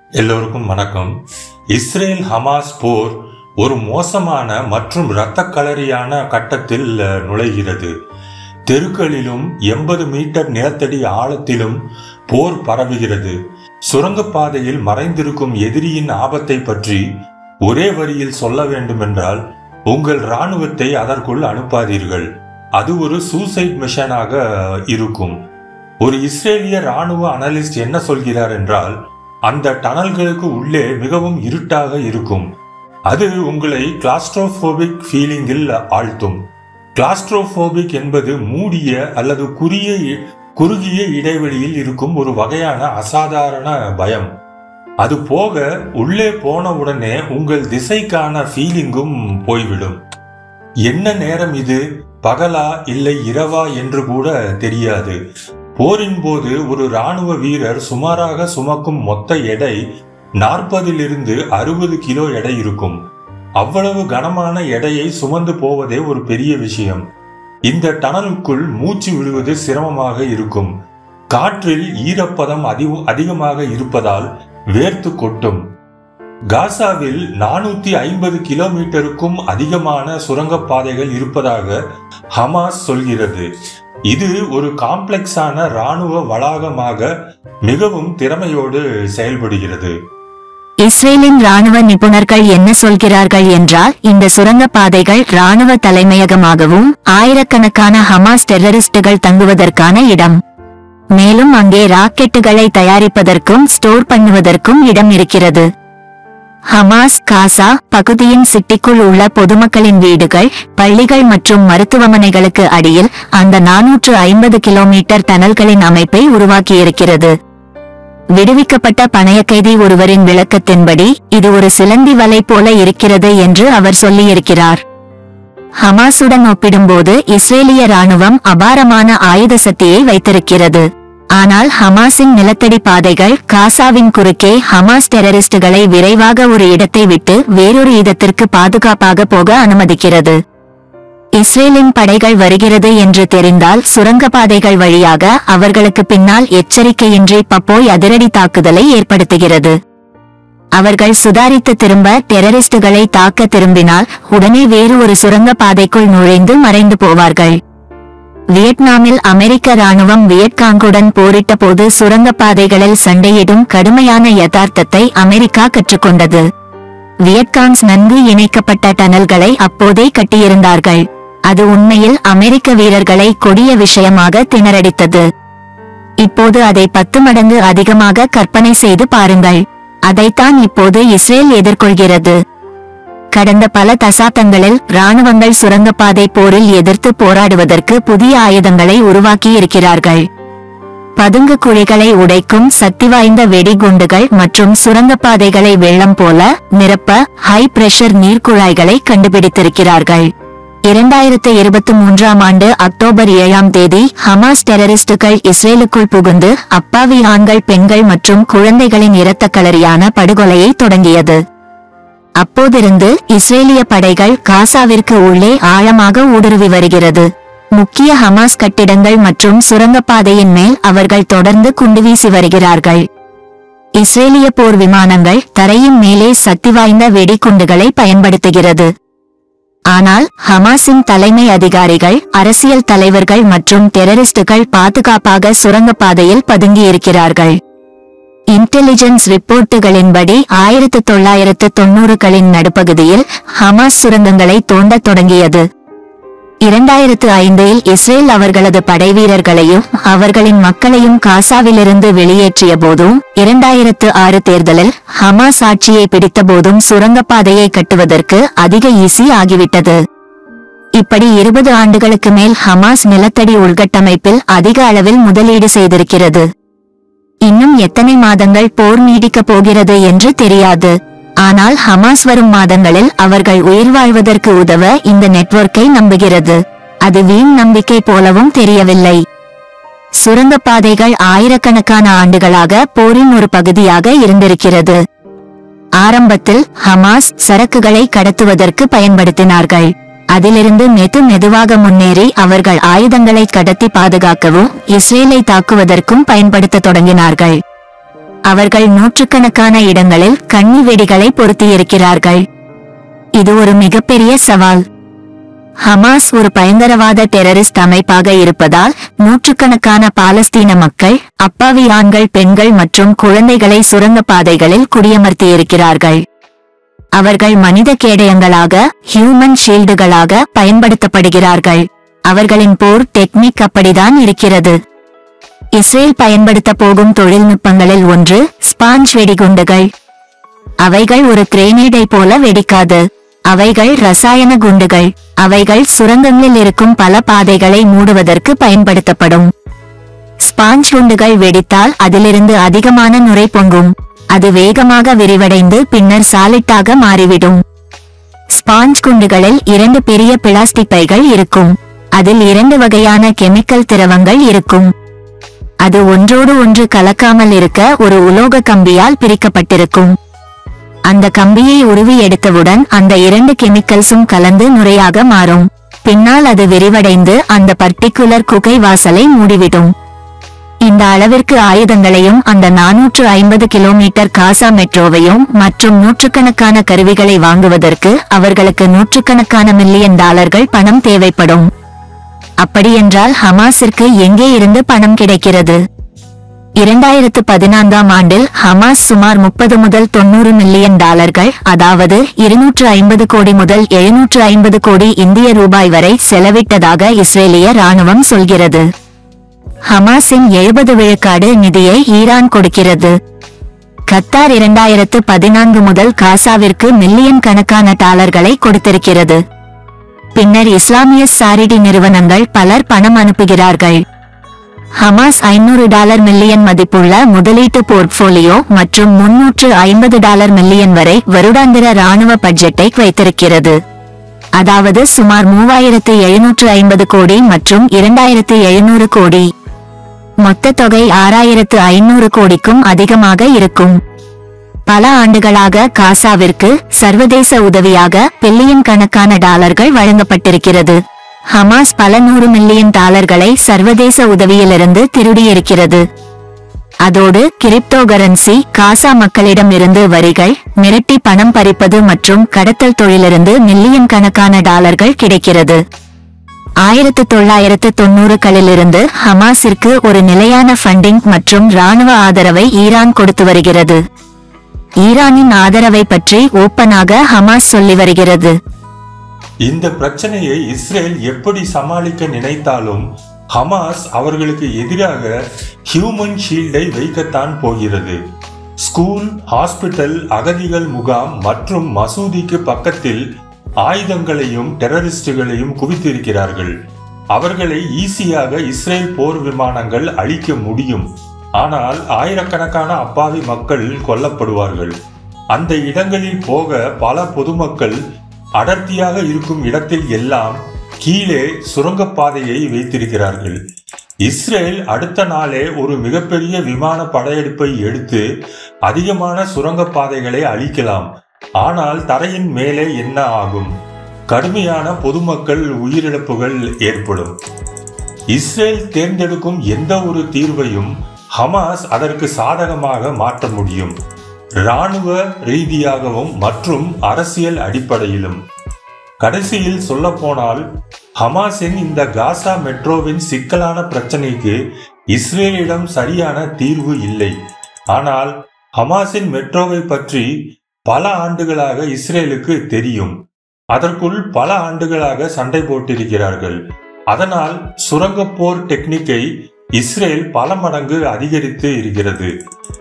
எல்லோருக்கும் வணக்கம் Israel Hamas போர் ஒரு மோசமான மற்றும் இரத்த களரியான கட்டத்தில் அஹ், நுழைகிறது தெருக்களிலும் எண்பது மீட்டர் நிலத்தடி ஆழத்திலும் போர் பரவுகிறது சுரங்கப்பாதையில் மறைந்திருக்கும் எதிரியின் ஆபத்தை பற்றி ஒரே வரியில் சொல்ல வேண்டுமென்றால் உங்கள் ராணுவத்தை அதற்குள் அனுப்பாதீர்கள் அது ஒரு சூசைட் மிஷனாக இருக்கும் ஒரு இஸ்ரேலிய ராணுவ அனலிஸ்ட் என்ன சொல்கிறார் என்றால் அந்த டனல்களுக்கு உள்ளே மிகவும் இருட்டாக இருக்கும் அது உங்களை கிளாஸ்ட்ரோபோபிக் ஃபீலிங்கில் ஆழ்த்தும் கிளாஸ்ட்ரோபோபிக் என்பது மூடிய அல்லது குறுகிய குறுகிய இடைவெளியில் இருக்கும் ஒரு வகையான அசாதாரண பயம் அது போக உள்ளே போன உடனே உங்கள் திசைக்கான ஃபீலிங்கும் போய்விடும் என்ன நேரம் இது பகலா இல்லை இரவா என்று கூட தெரியாது போரின் போது ஒரு ராணுவ வீரர் சுமாராக சுமக்கும் மொத்த எடை நாற்பதிலிருந்து அறுபது கிலோ எடை இருக்கும் அவ்வளவு கனமான எடையை சுமந்து போவதே ஒரு பெரிய விஷயம் இந்த டனலுக்குள் மூச்சு விடுவது சிரமமாக இருக்கும் காற்றில் ஈரப்பதம் அதிக அதிகமாக இருப்பதால் வேர்த்து கொட்டும் காசாவில் நானூத்தி ஐம்பது கிலோமீட்டருக்கும் அதிகமான சுரங்கப்பாதைகள் இருப்பதாக ஹமாஸ் சொல்கிறது இது ஒரு காம்ப்ளெக்ஸான ராணுவ வளாகமாக மிகவும் திறமையோடு செயல்படுகிறது இஸ்ரேலின் ராணுவ நிபுணர்கள் என்ன சொல்கிறார்கள் என்றால் இந்த சுரங்கப் பாதைகள் ராணுவ தலைமையகமாகவும் ஆயிரக்கணக்கான ஹமாஸ் டெரரிஸ்டுகள் தங்குவதற்கான இடம் மேலும் அங்கே ராக்கெட்டுகளை தயாரிப்பதற்கும் ஸ்டோர் பண்ணுவதற்கும் இடம் இருக்கிறது ஹமாஸ் காசா பகுதியின் சிட்டிக்குள் உள்ள பொதுமக்களின் வீடுகள் பள்ளிகள் மற்றும் மருத்துவமனைகளுக்கு அடியில் அந்த நானூற்று ஐம்பது கிலோமீட்டர் டனல்களின் அமைப்பை உருவாக்கியிருக்கிறது விடுவிக்கப்பட்ட பணைய கைதி ஒருவரின் விளக்கத்தின்படி இது ஒரு சிலந்தி வலை போல இருக்கிறது என்று அவர் சொல்லியிருக்கிறார் ஹமாஸுடன் ஒப்பிடும்போது இஸ்ரேலிய ராணுவம் அபாரமான ஆயுத சக்தியை வைத்திருக்கிறது ஆனால் ஹமாஸின் நிலத்தடி பாதைகள் காசாவின் குறுக்கே ஹமாஸ் டெரரிஸ்டுகளை விரைவாக ஒரு இடத்தை விட்டு வேறொரு இடத்திற்கு பாதுகாப்பாக போக அனுமதிக்கிறது இஸ்ரேலின் படைகள் வருகிறது என்று தெரிந்தால் சுரங்கப்பாதைகள் வழியாக அவர்களுக்கு பின்னால் எச்சரிக்கையின்றி பப்போய் அதிரடி தாக்குதலை ஏற்படுத்துகிறது அவர்கள் சுதாரித்து திரும்ப டெரரிஸ்டுகளை தாக்க திரும்பினால் உடனே வேறு ஒரு சுரங்கப்பாதைக்குள் நுழைந்து மறைந்து போவார்கள் வியட்நாமில் அமெரிக்க ராணுவம் வியட்காங்குடன் போரிட்ட போது சுரங்கப்பாதைகளில் சண்டையிடும் கடுமையான யதார்த்தத்தை அமெரிக்கா கற்றுக்கொண்டது வியட்காங்ஸ் நன்கு இணைக்கப்பட்ட டனல்களை அப்போதே கட்டியிருந்தார்கள் அது உண்மையில் அமெரிக்க வீரர்களை கொடிய விஷயமாக திணறடித்தது இப்போது அதை பத்து மடங்கு அதிகமாக கற்பனை செய்து பாருங்கள் அதைத்தான் இப்போது இஸ்ரேல் எதிர்கொள்கிறது கடந்த பல தசாப்தங்களில் ராணுவங்கள் சுரங்கப்பாதை போரில் எதிர்த்து போராடுவதற்கு புதிய ஆயுதங்களை உருவாக்கி இருக்கிறார்கள் பதுங்கு குழிகளை உடைக்கும் சக்தி வாய்ந்த வெடிகுண்டுகள் மற்றும் சுரங்கப்பாதைகளை வெள்ளம் போல நிரப்ப ஹை பிரஷர் நீர்க்குழாய்களை கண்டுபிடித்திருக்கிறார்கள் இரண்டாயிரத்து இருபத்தி மூன்றாம் ஆண்டு அக்டோபர் ஏழாம் தேதி ஹமாஸ் டெரரிஸ்டுகள் இஸ்ரேலுக்குள் புகுந்து அப்பாவி ஆண்கள் பெண்கள் மற்றும் குழந்தைகளின் இரத்த களரியான படுகொலையை தொடங்கியது அப்போதிருந்து இஸ்ரேலிய படைகள் காசாவிற்கு உள்ளே ஆழமாக ஊடுருவி வருகிறது முக்கிய ஹமாஸ் கட்டிடங்கள் மற்றும் சுரங்கப்பாதையின் மேல் அவர்கள் தொடர்ந்து குண்டு வீசி வருகிறார்கள் இஸ்ரேலிய போர் விமானங்கள் தரையின் மேலே சக்தி வாய்ந்த வெடிகுண்டுகளை பயன்படுத்துகிறது ஆனால் ஹமாஸின் தலைமை அதிகாரிகள் அரசியல் தலைவர்கள் மற்றும் டெரரிஸ்டுகள் பாதுகாப்பாக சுரங்கப்பாதையில் பதுங்கியிருக்கிறார்கள் இன்டெலிஜென்ஸ் ரிப்போர்ட்டுகளின்படி ஆயிரத்து தொள்ளாயிரத்து தொன்னூறுகளின் நடுப்பகுதியில் ஹமாஸ் சுரங்கங்களை தோண்டத் தொடங்கியது இரண்டாயிரத்து ஐந்தில் இஸ்ரேல் அவர்களது படைவீரர்களையும் அவர்களின் மக்களையும் காசாவிலிருந்து வெளியேற்றிய போதும் இரண்டாயிரத்து ஆறு தேர்தலில் ஹமாஸ் ஆட்சியை பிடித்த போதும் சுரங்கப்பாதையை கட்டுவதற்கு அதிக ஈஸி ஆகிவிட்டது இப்படி இருபது ஆண்டுகளுக்கு மேல் ஹமாஸ் நிலத்தடி உள்கட்டமைப்பில் அதிக அளவில் முதலீடு செய்திருக்கிறது இன்னும் எத்தனை மாதங்கள் போர் நீடிக்கப் போகிறது என்று தெரியாது ஆனால் ஹமாஸ் வரும் மாதங்களில் அவர்கள் உயிர் வாழ்வதற்கு உதவ இந்த நெட்வொர்க்கை நம்புகிறது அது வீண் நம்பிக்கை போலவும் தெரியவில்லை சுரங்கப்பாதைகள் ஆயிரக்கணக்கான ஆண்டுகளாக போரின் ஒரு பகுதியாக இருந்திருக்கிறது ஆரம்பத்தில் ஹமாஸ் சரக்குகளை கடத்துவதற்கு பயன்படுத்தினார்கள் அதிலிருந்து மெது மெதுவாக முன்னேறி அவர்கள் ஆயுதங்களை கடத்தி பாதுகாக்கவும் இஸ்ரேலை தாக்குவதற்கும் பயன்படுத்த தொடங்கினார்கள் அவர்கள் நூற்றுக்கணக்கான இடங்களில் கண்ணி வெடிகளை பொருத்தியிருக்கிறார்கள் இது ஒரு மிகப்பெரிய சவால் ஹமாஸ் ஒரு பயங்கரவாத டெரரிஸ்ட் அமைப்பாக இருப்பதால் நூற்றுக்கணக்கான பாலஸ்தீன மக்கள் அப்பாவி ஆண்கள் பெண்கள் மற்றும் குழந்தைகளை சுரங்கப் பாதைகளில் குடியமர்த்தியிருக்கிறார்கள் அவர்கள் மனித கேடயங்களாக ஹியூமன் ஷீல்டுகளாக பயன்படுத்தப்படுகிறார்கள் அவர்களின் போர் டெக்னிக் அப்படிதான் இருக்கிறது இஸ்ரேல் பயன்படுத்த போகும் தொழில்நுட்பங்களில் ஒன்று ஸ்பாஞ்ச் வெடிகுண்டுகள் அவைகள் ஒரு கிரேனேடை போல வெடிக்காது அவைகள் ரசாயன குண்டுகள் அவைகள் சுரங்கங்களில் இருக்கும் பல பாதைகளை மூடுவதற்கு பயன்படுத்தப்படும் ஸ்பாஞ்ச் குண்டுகள் வெடித்தால் அதிலிருந்து அதிகமான நுரை பொங்கும் அது வேகமாக விரிவடைந்து பின்னர் சாலிட்டாக மாறிவிடும் ஸ்பாஞ்ச் குண்டுகளில் இரண்டு பெரிய பிளாஸ்டிக் பைகள் இருக்கும் அதில் இரண்டு வகையான கெமிக்கல் திரவங்கள் இருக்கும் அது ஒன்றோடு ஒன்று கலக்காமல் இருக்க ஒரு உலோக கம்பியால் பிரிக்கப்பட்டிருக்கும் அந்த கம்பியை உருவி எடுத்தவுடன் அந்த இரண்டு கெமிக்கல்ஸும் கலந்து நுரையாக மாறும் பின்னால் அது விரிவடைந்து அந்த பர்டிகுலர் குகை வாசலை மூடிவிடும் இந்த அளவிற்கு ஆயுதங்களையும் அந்த நானூற்று ஐம்பது கிலோமீட்டர் காசா மெட்ரோவையும் மற்றும் நூற்றுக்கணக்கான கருவிகளை வாங்குவதற்கு அவர்களுக்கு நூற்றுக்கணக்கான மில்லியன் டாலர்கள் பணம் தேவைப்படும் அப்படியென்றால் ஹமாஸிற்கு எங்கே இருந்து பணம் கிடைக்கிறது இரண்டாயிரத்து பதினான்காம் ஆண்டில் ஹமாஸ் சுமார் முப்பது முதல் தொண்ணூறு மில்லியன் டாலர்கள் அதாவது இருநூற்று ஐம்பது கோடி முதல் எழுநூற்று ஐம்பது கோடி இந்திய ரூபாய் வரை செலவிட்டதாக இஸ்ரேலிய ராணுவம் சொல்கிறது ஹமாஸின் எழுபது விழுக்காடு நிதியை ஈரான் கொடுக்கிறது கத்தார் இரண்டாயிரத்து பதினான்கு முதல் காசாவிற்கு மில்லியன் கணக்கான டாலர்களை கொடுத்திருக்கிறது பின்னர் இஸ்லாமிய சாரிடி நிறுவனங்கள் பலர் பணம் அனுப்புகிறார்கள் ஹமாஸ் ஐநூறு டாலர் மில்லியன் மதிப்புள்ள முதலீட்டு போர்ட்போலியோ மற்றும் முன்னூற்று ஐம்பது டாலர் மில்லியன் வரை வருடாந்திர ராணுவ பட்ஜெட்டை வைத்திருக்கிறது அதாவது சுமார் மூவாயிரத்து எழுநூற்று ஐம்பது கோடி மற்றும் இரண்டாயிரத்து எழுநூறு கோடி மொத்த தொகை ஆறாயிரத்து ஐநூறு கோடிக்கும் அதிகமாக இருக்கும் பல ஆண்டுகளாக காசாவிற்கு சர்வதேச உதவியாக பில்லியன் கணக்கான டாலர்கள் வழங்கப்பட்டிருக்கிறது ஹமாஸ் பல நூறு மில்லியன் டாலர்களை சர்வதேச உதவியிலிருந்து திருடியிருக்கிறது அதோடு கிரிப்டோகரன்சி காசா மக்களிடம் இருந்து வரிகள் மிரட்டி பணம் பறிப்பது மற்றும் கடத்தல் தொழிலிருந்து மில்லியன் கணக்கான டாலர்கள் கிடைக்கிறது ஆயிரத்து தொள்ளாயிரத்து தொண்ணூறுகளிலிருந்து ஹமாஸிற்கு ஒரு நிலையான ஃபண்டிங் மற்றும் ராணுவ ஆதரவை ஈரான் கொடுத்து வருகிறது ஈரானின் ஆதரவை பற்றி ஓப்பனாக ஹமாஸ் சொல்லி வருகிறது இந்த பிரச்சனையை இஸ்ரேல் எப்படி சமாளிக்க நினைத்தாலும் ஹமாஸ் அவர்களுக்கு எதிராக ஹியூமன் ஷீல்டை வைக்கத்தான் போகிறது ஸ்கூல் ஹாஸ்பிட்டல் அகதிகள் முகாம் மற்றும் மசூதிக்கு பக்கத்தில் ஆயுதங்களையும் டெரரிஸ்டுகளையும் குவித்திருக்கிறார்கள் அவர்களை ஈஸியாக இஸ்ரேல் போர் விமானங்கள் அழிக்க முடியும் ஆனால் ஆயிரக்கணக்கான அப்பாவி மக்கள் கொல்லப்படுவார்கள் அந்த இடங்களில் போக பல பொதுமக்கள் அடர்த்தியாக இருக்கும் இடத்தில் எல்லாம் கீழே சுரங்கப்பாதையை வைத்திருக்கிறார்கள் இஸ்ரேல் அடுத்த நாளே ஒரு மிகப்பெரிய விமான படையெடுப்பை எடுத்து அதிகமான சுரங்கப்பாதைகளை அழிக்கலாம் ஆனால் தரையின் மேலே என்ன ஆகும் கடுமையான பொதுமக்கள் உயிரிழப்புகள் ஏற்படும் இஸ்ரேல் தேர்ந்தெடுக்கும் எந்த ஒரு தீர்வையும் ஹமாஸ் அதற்கு சாதகமாக மாற்ற முடியும் இராணுவ ரீதியாகவும் மற்றும் அரசியல் அடிப்படையிலும் கடைசியில் சொல்லப்போனால் ஹமாஸின் இந்த காசா மெட்ரோவின் சிக்கலான பிரச்சனைக்கு இஸ்ரேலிடம் சரியான தீர்வு இல்லை ஆனால் ஹமாஸின் மெட்ரோவை பற்றி பல ஆண்டுகளாக இஸ்ரேலுக்கு தெரியும் அதற்குள் பல ஆண்டுகளாக சண்டை போட்டிருக்கிறார்கள் அதனால் சுரங்கப்போர் டெக்னிக்கை இஸ்ரேல் பல மடங்கு அதிகரித்து இருக்கிறது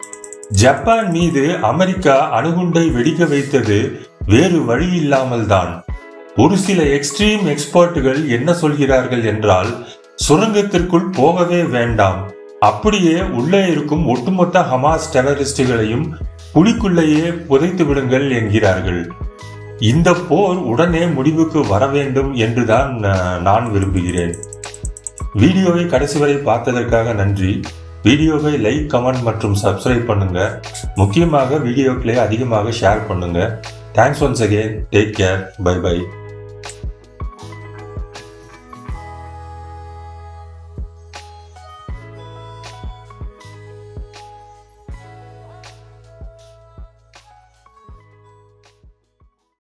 ஜப்பான் மீது அமெரிக்கா அணுகுண்டை வெடிக்க வைத்தது வேறு வழி இல்லாமல் தான் ஒரு சில எக்ஸ்ட்ரீம் எக்ஸ்பர்ட்டுகள் என்ன சொல்கிறார்கள் என்றால் சுரங்கத்திற்குள் போகவே வேண்டாம் அப்படியே உள்ளே இருக்கும் ஒட்டுமொத்த ஹமாஸ் டெரரிஸ்டுகளையும் குழிக்குள்ளேயே புதைத்து விடுங்கள் என்கிறார்கள் இந்த போர் உடனே முடிவுக்கு வர வேண்டும் என்றுதான் அஹ், நான் விரும்புகிறேன் வீடியோவை கடைசி வரை பார்த்ததற்காக நன்றி வீடியோவை லைக் கமெண்ட் மற்றும் சப்ஸ்கிரைப் பண்ணுங்க முக்கியமாக வீடியோக்களை அதிகமாக ஷேர் பண்ணுங்க thanks once again take care bye by